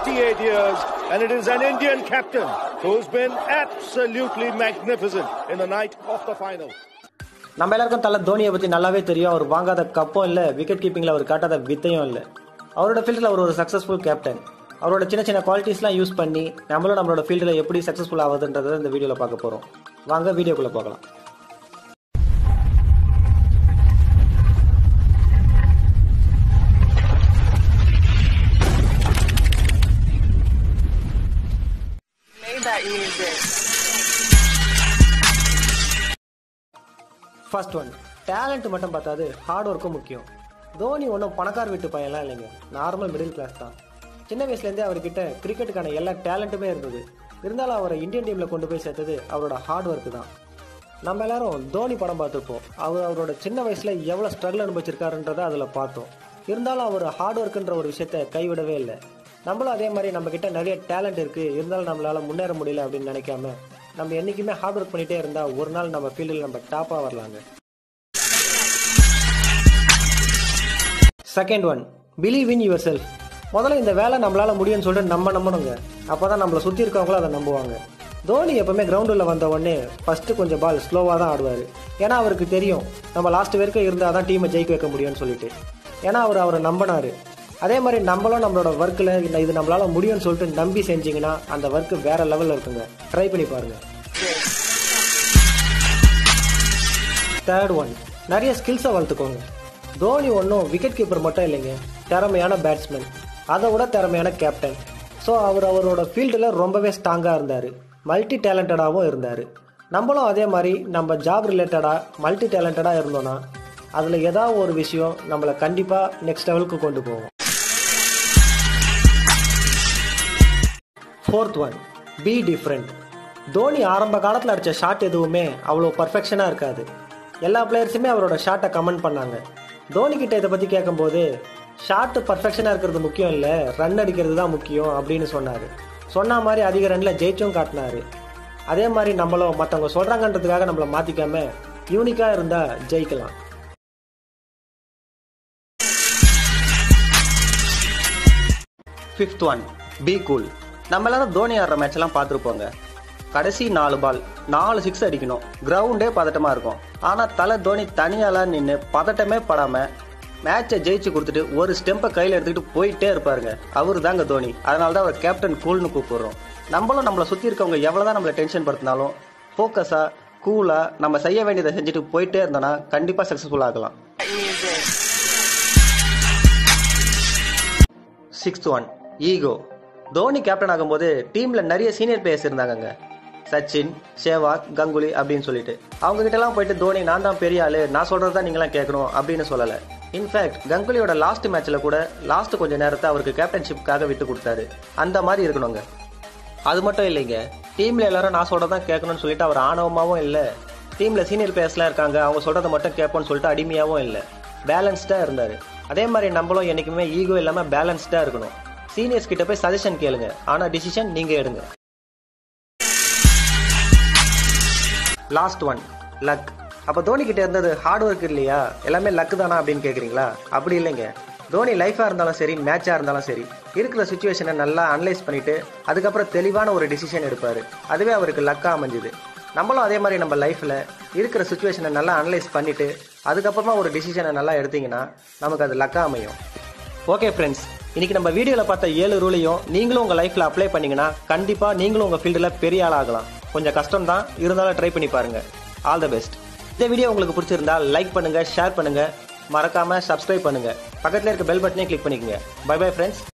38 years, and it is an Indian captain who's been absolutely magnificent in the night of the final. நம்ம எல்லாருக்கும் தலை தோனியை பற்றி நல்லாவே தெரியும் அவர் வாங்காத கப்பும் இல்லை விக்கெட் கீப்பிங்கில் அவர் காட்டாத வித்தையும் இல்லை அவரோட ஃபீல்டில் அவர் ஒரு சக்ஸஸ்ஃபுல் கேப்டன் அவரோட சின்ன சின்ன குவாலிட்டிஸ்லாம் யூஸ் பண்ணி நம்மளும் நம்மளோட ஃபீல்டில் எப்படி சக்ஸஸ்ஃபுல் ஆகுதுன்றதை இந்த வீடியோவில் பார்க்க போகிறோம் வாங்க வீடியோக்குள்ளே பார்க்கலாம் Maybach music. First one talent மட்டும் பார்த்தாது ஹார்ட் ஒர்க்கும் முக்கியம் தோனி ஒன்றும் பணக்கார வீட்டு பையன்லாம் இல்லைங்க நார்மல் மிடில் கிளாஸ் தான் சின்ன வயசுலேருந்தே அவர்கிட்ட கிரிக்கெட்டுக்கான எல்லா டேலண்ட்டுமே இருந்தது இருந்தாலும் அவரை இந்தியன் டீமில் கொண்டு போய் சேர்த்தது அவரோட ஹார்ட் ஒர்க்கு தான் நம்ம எல்லாரும் தோனி படம் பார்த்துருப்போம் அவர் அவரோட சின்ன வயசில் எவ்வளோ ஸ்ட்ரகிள் அனுபவிச்சிருக்காருன்றதை அதில் பார்த்தோம் இருந்தாலும் அவர் ஹார்ட் ஒர்க்குன்ற ஒரு விஷயத்த கைவிடவே இல்லை நம்மளும் அதே மாதிரி நம்ம கிட்ட நிறைய டேலண்ட் இருக்குது இருந்தாலும் நம்மளால முன்னேற முடியல அப்படின்னு நினைக்காம நம்ம என்றைக்குமே ஹார்ட் ஒர்க் பண்ணிகிட்டே இருந்தால் ஒரு நாள் நம்ம ஃபீல்டில் நம்ம டாப்பாக வரலாங்க second one believe in yourself முதல்ல இந்த வேலை நம்மளால முடியும்னு சொல்லிட்டு நம்ம நம்பணுங்க அப்போ தான் நம்மளை சுற்றி இருக்கவங்களும் அதை நம்புவாங்க தோனி எப்பவுமே கிரவுண்டில் வந்த உடனே ஃபஸ்ட்டு கொஞ்சம் பால் ஸ்லோவாக தான் ஆடுவார் ஏன்னா அவருக்கு தெரியும் நம்ம லாஸ்ட் வரைக்கும் இருந்தால் தான் டீமை ஜெயிக்க வைக்க முடியும்னு சொல்லிட்டு ஏன்னா அவர் அவரை நம்பினார் அதே மாதிரி நம்மளும் நம்மளோட ஒர்க்கில் இது நம்மளால முடியும்னு சொல்லிட்டு நம்பி செஞ்சீங்கன்னா அந்த ஒர்க்கு வேற லெவலில் இருக்குங்க ட்ரை பண்ணி பாருங்க தேர்ட் ஒன் நிறைய ஸ்கில்ஸை வளர்த்துக்கோங்க தோனி ஒன்றும் விக்கெட் கீப்பர் மட்டும் இல்லைங்க திறமையான பேட்ஸ்மேன் அதை விட திறமையான கேப்டன் ஸோ அவர் அவரோட ஃபீல்டில் ரொம்பவே ஸ்ட்ராங்காக இருந்தார் மல்டி டேலண்டடாகவும் இருந்தார் நம்மளும் அதே மாதிரி நம்ம ஜாப் ரிலேட்டடாக மல்டி டேலண்டடாக இருந்தோன்னா அதில் ஏதாவது ஒரு விஷயம் நம்மளை கண்டிப்பாக நெக்ஸ்ட் லெவலுக்கு கொண்டு போவோம் fourth one be different Dhoni ஆரம்ப காலத்தில் அடித்த ஷாட் எதுவுமே அவ்வளோ பர்ஃபெக்ஷனாக இருக்காது எல்லா பிளேயர்ஸுமே அவரோட ஷாட்டை கமெண்ட் பண்ணாங்க தோனி கிட்ட இதை பற்றி கேட்கும்போது ஷாட்டு பர்ஃபெக்ஷனாக இருக்கிறது முக்கியம் இல்லை ரன் அடிக்கிறது தான் முக்கியம் அப்படின்னு சொன்னார் சொன்ன மாதிரி அதிக ரன்னில் ஜெயிச்சும் காட்டினாரு அதே மாதிரி நம்மளும் மற்றவங்க சொல்கிறாங்கன்றதுக்காக நம்மளை மாற்றிக்காம யூனிக்காக இருந்தால் ஜெயிக்கலாம் ஃபிஃப்த் ஒன் பி கூல் நம்ம எல்லாரும் தோனி ஆடுற மேட்ச்லாம் பார்த்துருப்போங்க கடைசி நாலு பால் நாலு சிக்ஸ் அடிக்கணும் கிரவுண்டே பதட்டமாக இருக்கும் ஆனால் தலை தோனி தனியாலாம் நின்று பதட்டமே படாமல் மேட்சை ஜெயிச்சு கொடுத்துட்டு ஒரு ஸ்டெம்பை கையில் எடுத்துக்கிட்டு போயிட்டே இருப்பாருங்க அவரு தாங்க தோனி அதனால தான் அவர் கேப்டன் கூல்னு கூப்பிடுறோம் நம்மளும் நம்மளை சுற்றி இருக்கவங்க எவ்வளோ தான் நம்மளை டென்ஷன் படுத்தினாலும் ஃபோக்கஸாக கூலாக நம்ம செய்ய வேண்டியதை செஞ்சுட்டு போயிட்டே இருந்தோன்னா கண்டிப்பாக சக்ஸஸ்ஃபுல் ஆகலாம் Music. Sixth one ego Dhoni captain ஆகும்போது டீம்ல நிறைய சீனியர் பிளேயர்ஸ் இருந்தாங்கங்க சச்சின் சேவாக் கங்குலி அப்படின்னு சொல்லிட்டு அவங்க கிட்ட எல்லாம் போயிட்டு தோனி நான் தான் பெரிய ஆளு நான் சொல்றது தான் நீங்களாம் கேட்கணும் அப்படின்னு சொல்லல இன்ஃபேக்ட் கங்குலியோட லாஸ்ட் மேட்ச்ல கூட லாஸ்ட் கொஞ்ச நேரத்தை அவருக்கு கேப்டன்ஷிப்காக விட்டு கொடுத்தாரு அந்த மாதிரி இருக்கணுங்க அது மட்டும் இல்லைங்க டீம்ல எல்லாரும் நான் சொல்றதான் கேட்கணும்னு சொல்லிட்டு அவர் ஆணவமாவும் இல்ல டீம்ல சீனியர் பிளேயர்ஸ்லாம் இருக்காங்க அவங்க சொல்றதை மட்டும் கேட்போம்னு சொல்லிட்டு அடிமையாவும் இல்ல பேலன்ஸ்டா இருந்தாரு அதே மாதிரி நம்மளும் என்னைக்குமே ஈகோ இல்லாம பேலன்ஸ்டா இருக்கணும் சீனியர்ஸ் கிட்ட போய் சஜஷன் கேளுங்க ஆனா டிசிஷன் நீங்க எடுங்க லாஸ்ட் ஒன் லக் அப்ப தோனி கிட்ட இருந்தது ஹார்ட் ஒர்க் இல்லையா எல்லாமே லக் தானா அப்படின்னு கேக்குறீங்களா அப்படி இல்லைங்க தோனி லைஃபா இருந்தாலும் சரி மேட்சா இருந்தாலும் சரி இருக்கிற சுச்சுவேஷனை நல்லா அனலைஸ் பண்ணிட்டு அதுக்கப்புறம் தெளிவான ஒரு டிசிஷன் எடுப்பாரு அதுவே அவருக்கு லக்கா அமைஞ்சுது நம்மளும் அதே மாதிரி நம்ம லைஃப்ல இருக்கிற சுச்சுவேஷனை நல்லா அனலைஸ் பண்ணிட்டு அதுக்கப்புறமா ஒரு டிசிஷனை நல்லா எடுத்தீங்கன்னா நமக்கு அது லக்கா அமையும் ஓகே ஃப்ரெண்ட்ஸ் இன்னைக்கு நம்ம வீடியோவில் பார்த்த ஏழு ரூலையும் நீங்களும் உங்கள் லைஃப்பில் அப்ளை பண்ணீங்கன்னா கண்டிப்பாக நீங்களும் உங்கள் ஃபீல்டில் பெரிய ஆள் ஆகலாம் கொஞ்சம் கஷ்டம் தான் இருந்தாலும் ட்ரை பண்ணி பாருங்க ஆல் த பெஸ்ட் இந்த வீடியோ உங்களுக்கு பிடிச்சிருந்தா லைக் பண்ணுங்க ஷேர் பண்ணுங்க மறக்காம சப்ஸ்கிரைப் பண்ணுங்க பக்கத்தில் இருக்க பெல் பட்டனே கிளிக் பண்ணிக்கோங்க பை பை ஃப்ரெண்ட்ஸ்